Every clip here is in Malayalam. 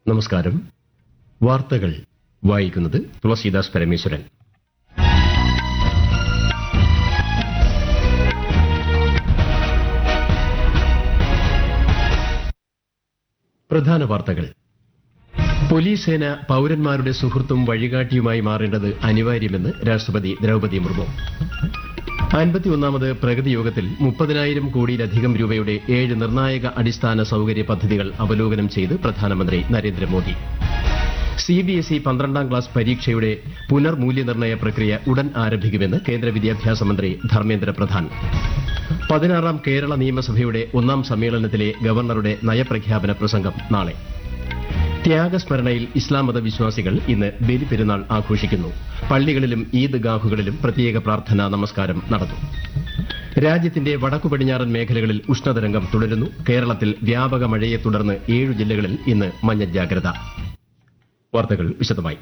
നമസ്കാരം വാർത്തകൾ വായിക്കുന്നത് തുളസീദാസ് പരമേശ്വരൻ പ്രധാന വാർത്തകൾ പോലീസ് സേന പൌരന്മാരുടെ സുഹൃത്തും വഴികാട്ടിയുമായി മാറേണ്ടത് അനിവാര്യമെന്ന് രാഷ്ട്രപതി ദ്രൌപദി മുർമു അൻപത്തിയൊന്നാമത് പ്രഗതി യോഗത്തിൽ മുപ്പതിനായിരം കോടിയിലധികം രൂപയുടെ ഏഴ് നിർണായക അടിസ്ഥാന സൌകര്യ പദ്ധതികൾ അവലോകനം ചെയ്ത് പ്രധാനമന്ത്രി നരേന്ദ്രമോദി സിബിഎസ്ഇ പന്ത്രണ്ടാം ക്ലാസ് പരീക്ഷയുടെ പുനർമൂല്യനിർണ്ണയ പ്രക്രിയ ഉടൻ ആരംഭിക്കുമെന്ന് കേന്ദ്ര വിദ്യാഭ്യാസ മന്ത്രി ധർമ്മേന്ദ്ര പ്രധാൻ പതിനാറാം കേരള നിയമസഭയുടെ ഒന്നാം സമ്മേളനത്തിലെ ഗവർണറുടെ നയപ്രഖ്യാപന പ്രസംഗം നാളെ ത്യാഗസ്മരണയിൽ ഇസ്ലാം മത വിശ്വാസികൾ ഇന്ന് ബലിപെരുന്നാൾ ആഘോഷിക്കുന്നു പള്ളികളിലും ഈദ്ഗാഹുകളിലും പ്രത്യേക പ്രാർത്ഥനാ നമസ്കാരം നടന്നു രാജ്യത്തിന്റെ വടക്കു പടിഞ്ഞാറൻ മേഖലകളിൽ ഉഷ്ണതരംഗം തുടരുന്നു കേരളത്തിൽ വ്യാപക മഴയെ തുടർന്ന് ഏഴു ജില്ലകളിൽ ഇന്ന് മഞ്ഞ ജാഗ്രത വാർത്തകൾ വിശദമായി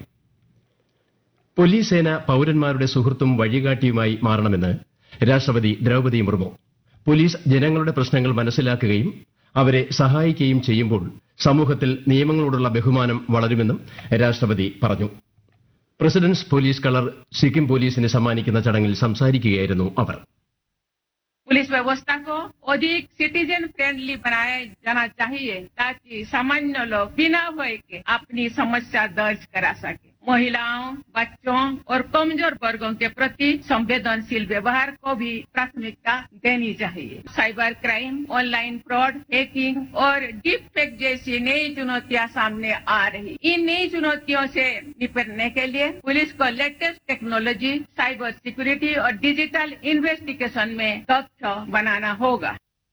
പോലീസ് സേന പൌരന്മാരുടെ സുഹൃത്തും വഴികാട്ടിയുമായി മാറണമെന്ന് രാഷ്ട്രപതി ദ്രൌപദി മുർമു പോലീസ് ജനങ്ങളുടെ പ്രശ്നങ്ങൾ മനസ്സിലാക്കുകയും അവരെ സഹായിക്കുകയും ചെയ്യുമ്പോൾ സമൂഹത്തിൽ നിയമങ്ങളോടുള്ള ബഹുമാനം വളരുമെന്നും രാഷ്ട്രപതി പറഞ്ഞു പ്രസിഡന്റ്സ് പോലീസ് കളർ സിക്കിം പോലീസിന് സമ്മാനിക്കുന്ന ചടങ്ങിൽ സംസാരിക്കുകയായിരുന്നു അവർ पुलिस व्यवस्था को अधिक सिटीजन फ्रेंडली बनाया जाना चाहिए ताकि सामान्य लोग बिना भय के अपनी समस्या दर्ज करा सके महिलाओं बच्चों और कमजोर वर्गों के प्रति संवेदनशील व्यवहार को भी प्राथमिकता देनी चाहिए cyber crime online fraud hacking और डीप फेक जैसी नई चुनौतियां सामने आ रही इन नई चुनौतियों से निपटने के लिए पुलिस को लेटेस्ट टेक्नोलॉजी साइबर सिक्योरिटी और डिजिटल इन्वेस्टिगेशन में दक्ष बनाना होगा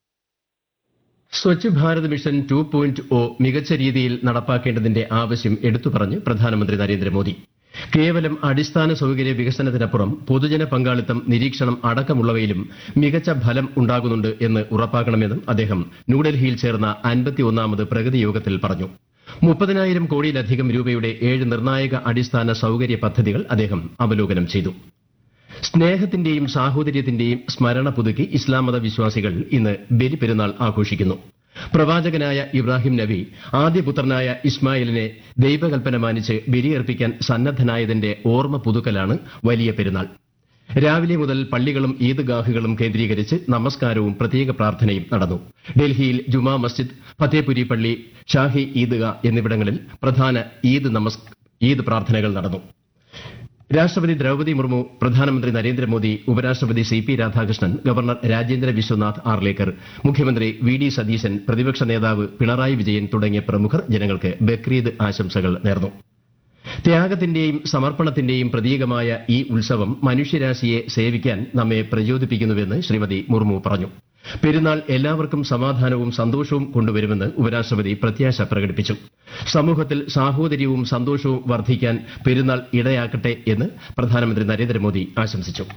Swachh Bharat mission two point O മികച്ച രീതിയിൽ നടപ്പാക്കേണ്ടതിന്റെ ആവശ്യം എടുത്തു പറഞ്ഞ് പ്രധാനമന്ത്രി നരേന്ദ്രമോദി കേവലം അടിസ്ഥാന സൌകര്യ വികസനത്തിനപ്പുറം പൊതുജന പങ്കാളിത്തം നിരീക്ഷണം അടക്കമുള്ളവയിലും മികച്ച ഫലം ഉണ്ടാകുന്നുണ്ട് എന്ന് ഉറപ്പാക്കണമെന്നും അദ്ദേഹം ന്യൂഡൽഹിയിൽ ചേർന്ന അൻപത്തിയൊന്നാമത് പ്രഗതി യോഗത്തിൽ പറഞ്ഞു മുപ്പതിനായിരം കോടിയിലധികം രൂപയുടെ ഏഴ് നിർണായക അടിസ്ഥാന സൌകര്യ പദ്ധതികൾ അദ്ദേഹം അവലോകനം ചെയ്തു സ്നേഹത്തിന്റെയും സാഹോദര്യത്തിന്റെയും സ്മരണ പുതുക്കി ഇസ്ലാം മത വിശ്വാസികൾ ഇന്ന് ബലിപെരുന്നാൾ ആഘോഷിക്കുന്നു പ്രവാചകനായ ഇബ്രാഹിം നബി ആദ്യപുത്രനായ ഇസ്മായിലിനെ ദൈവകൽപ്പന മാനിച്ച് ബലിയർപ്പിക്കാൻ സന്നദ്ധനായതിന്റെ ഓർമ്മ പുതുക്കലാണ് വലിയ പെരുന്നാൾ രാവിലെ മുതൽ പള്ളികളും ഈദ്ഗാഹുകളും കേന്ദ്രീകരിച്ച് നമസ്കാരവും പ്രത്യേക പ്രാർത്ഥനയും നടന്നു ഡൽഹിയിൽ ജുമാ മസ്ജിദ് ഫത്തേപുരി പള്ളി ഷാഹി ഈദ്ഗാ എന്നിവിടങ്ങളിൽ പ്രധാന ഈദ് നമസ് ഈദ് പ്രാർത്ഥനകൾ നടന്നു രാഷ്ട്രപതി ദ്രൌപദി മുർമു പ്രധാനമന്ത്രി നരേന്ദ്രമോദി ഉപരാഷ്ട്രപതി C P Radhakrishnan governor Rajendra Vishwanath Arlekar മുഖ്യമന്ത്രി വി ഡി സതീശൻ പ്രതിപക്ഷ നേതാവ് പിണറായി വിജയൻ തുടങ്ങിയ പ്രമുഖർ ജനങ്ങൾക്ക് ബക്രീദ് ആശംസകൾ നേർന്നു ത്യാഗത്തിന്റെയും സമർപ്പണത്തിന്റെയും പ്രതീകമായ ഈ ഉത്സവം മനുഷ്യരാശിയെ സേവിക്കാൻ നമ്മെ പ്രചോദിപ്പിക്കുന്നുവെന്ന് ശ്രീമതി മുർമു പറഞ്ഞു പെരുന്നാൾ എല്ലാവർക്കും സമാധാനവും സന്തോഷവും കൊണ്ടുവരുമെന്ന് ഉപരാഷ്ട്രപതി പ്രത്യാശ പ്രകടിപ്പിച്ചു സമൂഹത്തിൽ സാഹോദര്യവും സന്തോഷവും വർദ്ധിക്കാൻ പെരുന്നാൾ ഇടയാക്കട്ടെ എന്ന് പ്രധാനമന്ത്രി നരേന്ദ്രമോദി ആശംസിച്ചു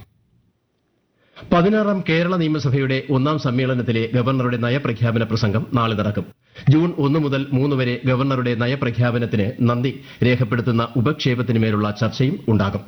പതിനാറാം കേരള നിയമസഭയുടെ ഒന്നാം സമ്മേളനത്തിലെ ഗവർണറുടെ നയപ്രഖ്യാപന പ്രസംഗം നാളെ നടക്കും ജൂൺ ഒന്ന് മുതൽ മൂന്ന് വരെ ഗവർണറുടെ നയപ്രഖ്യാപനത്തിന് നന്ദി രേഖപ്പെടുത്തുന്ന ഉപക്ഷേപത്തിനുമേലുള്ള ചർച്ചയും ഉണ്ടാകും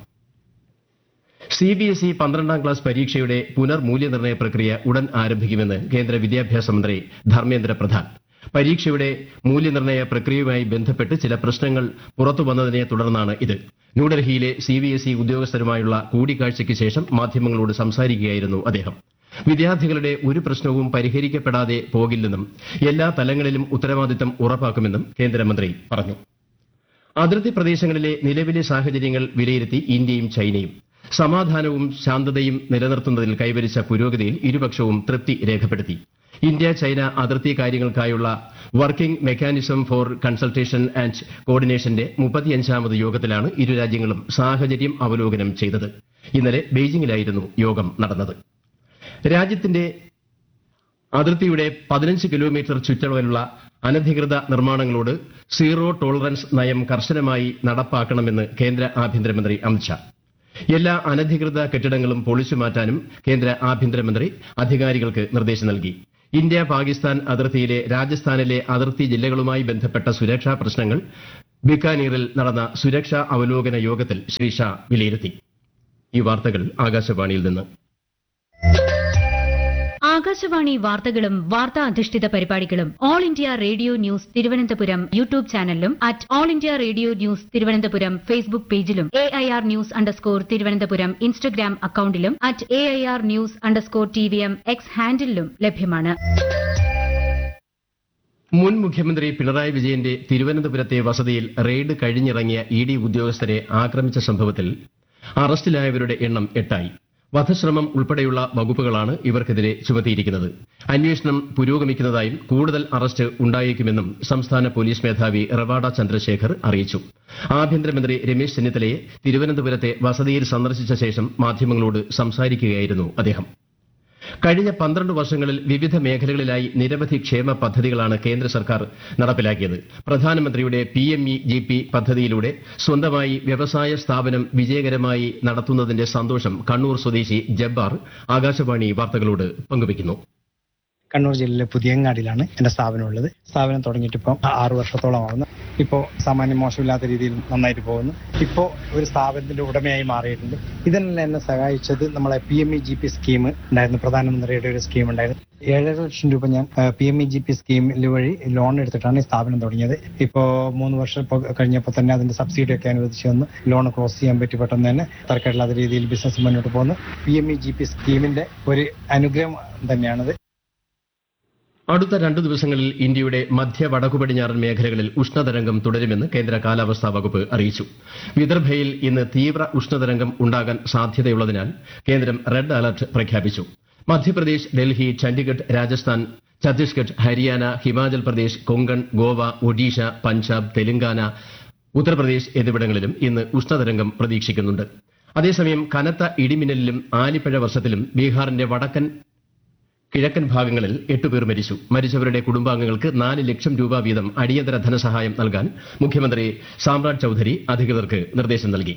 സിബിഎസ്ഇ പന്ത്രണ്ടാം ക്ലാസ് പരീക്ഷയുടെ പുനർമൂല്യനിർണ്ണയ പ്രക്രിയ ഉടൻ ആരംഭിക്കുമെന്ന് കേന്ദ്ര വിദ്യാഭ്യാസ മന്ത്രി ധർമ്മേന്ദ്ര പ്രധാൻ പരീക്ഷയുടെ മൂല്യനിർണ്ണയ പ്രക്രിയയുമായി ബന്ധപ്പെട്ട് ചില പ്രശ്നങ്ങൾ പുറത്തുവന്നതിനെ തുടർന്നാണ് ഇത് ന്യൂഡൽഹിയിലെ സിബിഎസ്ഇ ഉദ്യോഗസ്ഥരുമായുള്ള കൂടിക്കാഴ്ചയ്ക്ക് ശേഷം മാധ്യമങ്ങളോട് സംസാരിക്കുകയായിരുന്നു അദ്ദേഹം വിദ്യാർത്ഥികളുടെ ഒരു പ്രശ്നവും പരിഹരിക്കപ്പെടാതെ പോകില്ലെന്നും എല്ലാ തലങ്ങളിലും ഉത്തരവാദിത്തം ഉറപ്പാക്കുമെന്നും കേന്ദ്രമന്ത്രി പറഞ്ഞു അതിർത്തി പ്രദേശങ്ങളിലെ നിലവിലെ സാഹചര്യങ്ങൾ വിലയിരുത്തി ഇന്ത്യയും ചൈനയും സമാധാനവും ശാന്തതയും നിലനിർത്തുന്നതിൽ കൈവരിച്ച പുരോഗതിയിൽ ഇരുപക്ഷവും തൃപ്തി രേഖപ്പെടുത്തി ഇന്ത്യ ചൈന അതിർത്തി കാര്യങ്ങൾക്കായുള്ള working mechanism for consultation and കോർഡിനേഷന്റെ മുപ്പത്തിയഞ്ചാമത് യോഗത്തിലാണ് ഇരു രാജ്യങ്ങളും സാഹചര്യം അവലോകനം ചെയ്തത് ഇന്നലെ ബെയ്ജിംഗിലായിരുന്നു യോഗം നടന്നത് രാജ്യത്തിന്റെ അതിർത്തിയുടെ പതിനഞ്ച് കിലോമീറ്റർ ചുറ്റളവിലുള്ള അനധികൃത നിർമ്മാണങ്ങളോട് സീറോ ടോളറൻസ് നയം കർശനമായി നടപ്പാക്കണമെന്ന് കേന്ദ്ര ആഭ്യന്തരമന്ത്രി അമിത്ഷാ എല്ലാ അനധികൃത കെട്ടിടങ്ങളും പൊളിച്ചു മാറ്റാനും കേന്ദ്ര ആഭ്യന്തരമന്ത്രി അധികാരികൾക്ക് നിർദ്ദേശം നൽകി ഇന്ത്യ പാകിസ്ഥാൻ അതിർത്തിയിലെ രാജസ്ഥാനിലെ അതിർത്തി ജില്ലകളുമായി ബന്ധപ്പെട്ട സുരക്ഷാ പ്രശ്നങ്ങൾ ബിക്കാനീറിൽ നടന്ന സുരക്ഷാ അവലോകന യോഗത്തിൽ ശ്രീ ഷാ വിലയിരുത്തി ഈ വാർത്തകൾ ആകാശവാണിയിൽ നിന്ന് ആകാശവാണി വാർത്തകളും വാർത്താ അധിഷ്ഠിത പരിപാടികളും All India Radio news Thiruvananthapuram YouTube ചാനലിലും at All India Radio news Thiruvananthapuram Facebook പേജിലും A I R news underscore Thiruvananthapuram Instagram അക്കൌണ്ടിലും at A I R news underscore T V M X ഹാൻഡിലും ലഭ്യമാണ് മുൻ മുഖ്യമന്ത്രി പിണറായി വിജയന്റെ തിരുവനന്തപുരത്തെ വസതിയിൽ റെയ്ഡ് കഴിഞ്ഞിറങ്ങിയ ഇ ഡി ഉദ്യോഗസ്ഥരെ ആക്രമിച്ച സംഭവത്തിൽ അറസ്റ്റിലായവരുടെ എണ്ണം എട്ടായി വധശ്രമം ഉൾപ്പെടെയുള്ള വകുപ്പുകളാണ് ഇവർക്കെതിരെ ചുമത്തിയിരിക്കുന്നത് അന്വേഷണം പുരോഗമിക്കുന്നതായും കൂടുതൽ അറസ്റ്റ് ഉണ്ടായേക്കുമെന്നും സംസ്ഥാന പോലീസ് മേധാവി റവാഡ ചന്ദ്രശേഖർ അറിയിച്ചു ആഭ്യന്തരമന്ത്രി രമേശ് ചെന്നിത്തലയെ തിരുവനന്തപുരത്തെ വസതിയിൽ സന്ദർശിച്ച ശേഷം മാധ്യമങ്ങളോട് സംസാരിക്കുകയായിരുന്നു അദ്ദേഹം കഴിഞ്ഞ പന്ത്രണ്ട് വർഷങ്ങളിൽ വിവിധ മേഖലകളിലായി നിരവധി ക്ഷേമ പദ്ധതികളാണ് കേന്ദ്ര സർക്കാർ നടപ്പിലാക്കിയത് പ്രധാനമന്ത്രിയുടെ P M E G P പദ്ധതിയിലൂടെ സ്വന്തമായി വ്യവസായ സ്ഥാപനം വിജയകരമായി നടത്തുന്നതിന്റെ സന്തോഷം കണ്ണൂർ സ്വദേശി ജബ്ബാർ ആകാശവാണി വാർത്തകളോട് പങ്കുവയ്ക്കുന്നു കണ്ണൂർ ജില്ലയിലെ പുതിയങ്ങാടിയിലാണ് എന്റെ സ്ഥാപനം ഉള്ളത് സ്ഥാപനം തുടങ്ങിയിട്ട് ഇപ്പം ആറു വർഷത്തോളമാകുന്നു ഇപ്പോൾ സാമാന്യം മോശമില്ലാത്ത രീതിയിൽ നന്നായിട്ട് പോകുന്നു ഇപ്പോൾ ഒരു സ്ഥാപനത്തിന്റെ ഉടമയായി മാറിയിട്ടുണ്ട് ഇതിനെല്ലാം എന്നെ സഹായിച്ചത് നമ്മളെ P M E G P scheme ഉണ്ടായിരുന്നു പ്രധാനമന്ത്രിയുടെ ഒരു സ്കീം ഉണ്ടായിരുന്നു ഏഴര ലക്ഷം രൂപ ഞാൻ P M E G P സ്കീമിൽ വഴി ലോൺ എടുത്തിട്ടാണ് ഈ സ്ഥാപനം തുടങ്ങിയത് ഇപ്പോൾ മൂന്ന് വർഷം ഇപ്പോൾ കഴിഞ്ഞപ്പോൾ തന്നെ അതിന്റെ സബ്സിഡി ഒക്കെ അനുവദിച്ചു വന്ന് ലോൺ ക്ലോസ് ചെയ്യാൻ പറ്റി പെട്ടെന്ന് തന്നെ തർക്കമില്ലാത്ത രീതിയിൽ ബിസിനസ് മുന്നോട്ട് പോകുന്നു P M E G P സ്കീമിന്റെ ഒരു അനുഗ്രഹം തന്നെയാണത് അടുത്ത രണ്ടു ദിവസങ്ങളിൽ ഇന്ത്യയുടെ മധ്യ വടക്കു പടിഞ്ഞാറൻ മേഖലകളിൽ ഉഷ്ണതരംഗം തുടരുമെന്ന് കേന്ദ്ര കാലാവസ്ഥാ വകുപ്പ് അറിയിച്ചു വിദർഭയിൽ ഇന്ന് തീവ്ര ഉഷ്ണതരംഗം ഉണ്ടാകാൻ സാധ്യതയുള്ളതിനാൽ കേന്ദ്രം റെഡ് അലർട്ട് പ്രഖ്യാപിച്ചു മധ്യപ്രദേശ് ഡൽഹി ചണ്ഡിഗഡ് രാജസ്ഥാൻ ഛത്തീസ്ഗഡ് ഹരിയാന ഹിമാചൽ പ്രദേശ് കൊങ്കൺ ഗോവ ഒഡീഷ പഞ്ചാബ് തെലങ്കാന ഉത്തർപ്രദേശ് എന്നിവിടങ്ങളിലും ഇന്ന് ഉഷ്ണതരംഗം പ്രതീക്ഷിക്കുന്നുണ്ട് അതേസമയം കനത്ത ഇടിമിന്നലിലും ആലിപ്പഴ വർഷത്തിലും ബീഹാറിന്റെ വടക്കൻ കിഴക്കൻ ഭാഗങ്ങളിൽ എട്ടുപേർ മരിച്ചു മരിച്ചവരുടെ കുടുംബാംഗങ്ങൾക്ക് നാല് ലക്ഷം രൂപ വീതം അടിയന്തര ധനസഹായം നൽകാൻ മുഖ്യമന്ത്രി സാമ്രാജ് ചൌധരി അധികൃതർക്ക് നിർദ്ദേശം നൽകി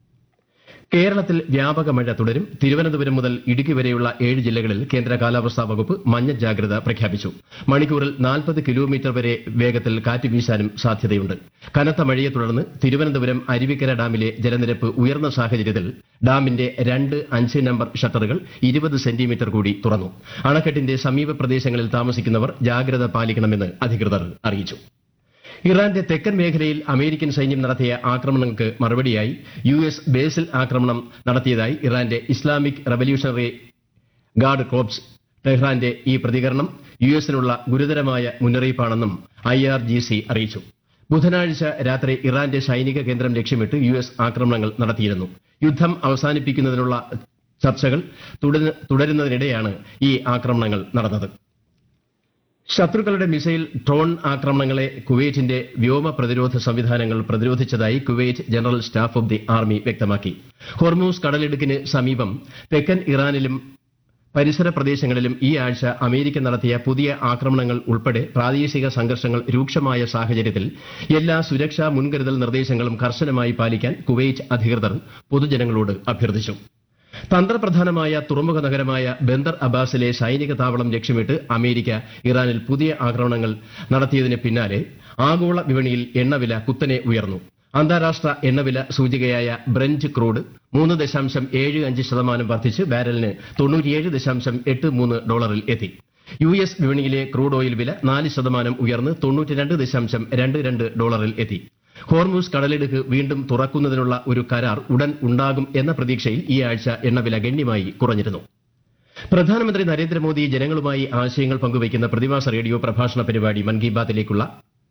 കേരളത്തിൽ വ്യാപക മഴ തുടരും തിരുവനന്തപുരം മുതൽ ഇടുക്കി വരെയുള്ള ഏഴ് ജില്ലകളിൽ കേന്ദ്ര കാലാവസ്ഥാ വകുപ്പ് മഞ്ഞ ജാഗ്രത പ്രഖ്യാപിച്ചു മണിക്കൂറിൽ നാൽപ്പത് കിലോമീറ്റർ വരെ വേഗത്തിൽ കാറ്റ് വീശാനും സാധ്യതയുണ്ട് കനത്ത മഴയെ തുടർന്ന് തിരുവനന്തപുരം അരുവിക്കര ഡാമിലെ ജലനിരപ്പ് ഉയർന്ന സാഹചര്യത്തിൽ ഡാമിന്റെ രണ്ട് അഞ്ച് നമ്പർ ഷട്ടറുകൾ ഇരുപത് സെന്റിമീറ്റർ കൂടി തുറന്നു അണക്കെട്ടിന്റെ സമീപ പ്രദേശങ്ങളിൽ താമസിക്കുന്നവർ ജാഗ്രത പാലിക്കണമെന്ന് അധികൃതർ അറിയിച്ചു ഇറാന്റെ തെക്കൻ മേഖലയിൽ അമേരിക്കൻ സൈന്യം നടത്തിയ ആക്രമണങ്ങൾക്ക് മറുപടിയായി യു എസ് ബേസിൽ ആക്രമണം നടത്തിയതായി ഇറാന്റെ ഇസ്ലാമിക് റവല്യൂഷണറി ഗാർഡ് കോപ്സ് ടെഹ്റാന്റെ ഈ പ്രതികരണം യു എസിനുള്ള ഗുരുതരമായ മുന്നറിയിപ്പാണെന്നും ഐ ആർ ജി സി അറിയിച്ചു ബുധനാഴ്ച രാത്രി ഇറാന്റെ സൈനിക കേന്ദ്രം ലക്ഷ്യമിട്ട് യു എസ് ആക്രമണങ്ങൾ നടത്തിയിരുന്നു യുദ്ധം അവസാനിപ്പിക്കുന്നതിനുള്ള ചർച്ചകൾ തുടരുന്ന- തുടരുന്നതിനിടെയാണ് ഈ ആക്രമണങ്ങൾ നടന്നത് ശത്രുക്കളുടെ മിസൈൽ ഡ്രോൺ ആക്രമണങ്ങളെ കുവൈറ്റിന്റെ വ്യോമ പ്രതിരോധ സംവിധാനങ്ങൾ പ്രതിരോധിച്ചതായി Kuwait general staff of the army വ്യക്തമാക്കി ഹോർമൂസ് കടലിടുക്കിന് സമീപം തെക്കൻ ഇറാനിലും പരിസര പ്രദേശങ്ങളിലും ഈ ആഴ്ച അമേരിക്ക നടത്തിയ പുതിയ ആക്രമണങ്ങൾ ഉൾപ്പെടെ പ്രാദേശിക സംഘർഷങ്ങൾ രൂക്ഷമായ സാഹചര്യത്തിൽ എല്ലാ സുരക്ഷാ മുൻകരുതൽ നിർദ്ദേശങ്ങളും കർശനമായി പാലിക്കാൻ കുവൈറ്റ് അധികൃതർ പൊതുജനങ്ങളോട് അഭ്യർത്ഥിച്ചു തന്ത്രപ്രധാനമായ തുറമുഖ നഗരമായ ബന്ദർ അബ്ബാസിലെ സൈനിക താവളം ലക്ഷ്യമിട്ട് അമേരിക്ക ഇറാനിൽ പുതിയ ആക്രമണങ്ങൾ നടത്തിയതിന് പിന്നാലെ ആഗോള വിപണിയിൽ എണ്ണവില കുത്തനെ ഉയർന്നു അന്താരാഷ്ട്ര എണ്ണവില സൂചികയായ ബ്രന്റ് ക്രൂഡ് മൂന്ന് ദശാംശം ഏഴ് അഞ്ച് ശതമാനം വർദ്ധിച്ച് ബാരലിന് തൊണ്ണൂറ്റിയേഴ് ദശാംശം എട്ട് മൂന്ന് ഡോളറിൽ എത്തി യു എസ് വിപണിയിലെ ക്രൂഡ് ഓയിൽ വില നാല് ശതമാനം ഉയർന്ന് തൊണ്ണൂറ്റിരണ്ട് ദശാംശം രണ്ട് രണ്ട് ഡോളറിൽ എത്തി ഹോർമൂസ് കടലിടുക്ക് വീണ്ടും തുറക്കുന്നതിനുള്ള ഒരു കരാർ ഉടൻ ഉണ്ടാകും എന്ന പ്രതീക്ഷയിൽ ഈ ആഴ്ച എണ്ണവില ഗണ്യമായി കുറഞ്ഞിരുന്നു പ്രധാനമന്ത്രി നരേന്ദ്രമോദി ജനങ്ങളുമായി ആശയങ്ങൾ പങ്കുവയ്ക്കുന്ന പ്രതിമാസ റേഡിയോ പ്രഭാഷണ പരിപാടി മൻ കി ബാത്തിലേക്കുള്ള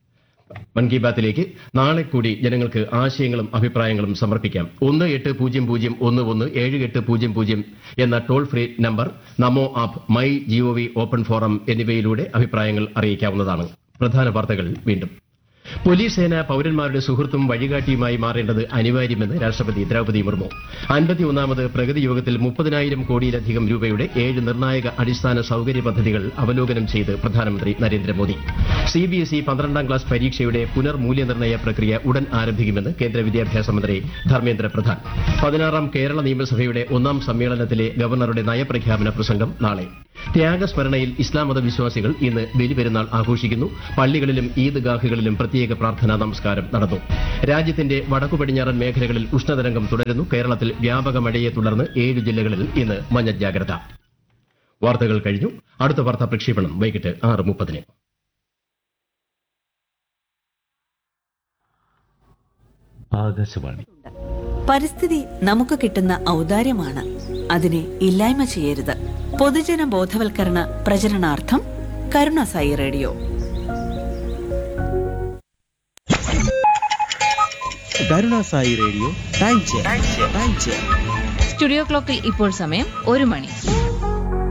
മൻ കി ബാത്തിലേക്ക് നാളെ കൂടി ജനങ്ങൾക്ക് ആശയങ്ങളും അഭിപ്രായങ്ങളും സമർപ്പിക്കാം ഒന്ന് എട്ട് പൂജ്യം പൂജ്യം ഒന്ന് ഒന്ന് ഏഴ് എട്ട് പൂജ്യം പൂജ്യം എന്ന toll free number NaMo app my G O V open forum എന്നിവയിലൂടെ അഭിപ്രായങ്ങൾ അറിയിക്കാവുന്നതാണ് പ്രധാന വാർത്തകൾ വീണ്ടും പോലീസ് സേന പൌരന്മാരുടെ സുഹൃത്തും വഴികാട്ടിയുമായി മാറേണ്ടത് അനിവാര്യമെന്ന് രാഷ്ട്രപതി ദ്രൌപദി മുർമു അൻപത്തിയൊന്നാമത് പ്രഗതി യോഗത്തിൽ മുപ്പതിനായിരം കോടിയിലധികം രൂപയുടെ ഏഴ് നിർണായക അടിസ്ഥാന സൌകര്യ പദ്ധതികൾ അവലോകനം ചെയ്ത് പ്രധാനമന്ത്രി നരേന്ദ്രമോദി സിബിഎസ്ഇ പന്ത്രണ്ടാം ക്ലാസ് പരീക്ഷയുടെ പുനർമൂല്യനിർണ്ണയ പ്രക്രിയ ഉടൻ ആരംഭിക്കുമെന്ന് കേന്ദ്ര വിദ്യാഭ്യാസ മന്ത്രി ധർമ്മേന്ദ്ര പ്രധാൻ പതിനാറാം കേരള നിയമസഭയുടെ ഒന്നാം സമ്മേളനത്തിലെ ഗവർണറുടെ നയപ്രഖ്യാപന പ്രസംഗം നാളെ ത്യാഗസ്മരണയിൽ ഇസ്ലാം മത വിശ്വാസികൾ ഇന്ന് ബലിപെരുന്നാൾ ആഘോഷിക്കുന്നു പള്ളികളിലും ഈദ്ഗാഹുകളിലും പ്രത്യേക പ്രാർത്ഥനാ നമസ്കാരം നടന്നു രാജ്യത്തിന്റെ വടക്കു പടിഞ്ഞാറൻ മേഖലകളിൽ ഉഷ്ണതരംഗം തുടരുന്നു കേരളത്തിൽ വ്യാപക മഴയെ തുടർന്ന് ഏഴ് ജില്ലകളിൽ ഇന്ന് മഞ്ഞ ജാഗ്രത വാർത്തകൾ കഴിഞ്ഞു അടുത്ത വാർത്താ പ്രക്ഷേപണം വൈകിട്ട് ആറ് മുപ്പതിന് ആകാശവാണി പരിസ്ഥിതി നമുക്ക് കിട്ടുന്ന ഔദാര്യമാണ് അതിനെ ഇല്ലായ്മ ചെയ്യരുത് പൊതുജന ബോധവൽക്കരണ പ്രചരണാർത്ഥം Karunasai radio Karunasai radio time chair time chair studio ക്ലോക്കിൽ ഇപ്പോൾ സമയം ഒരു മണി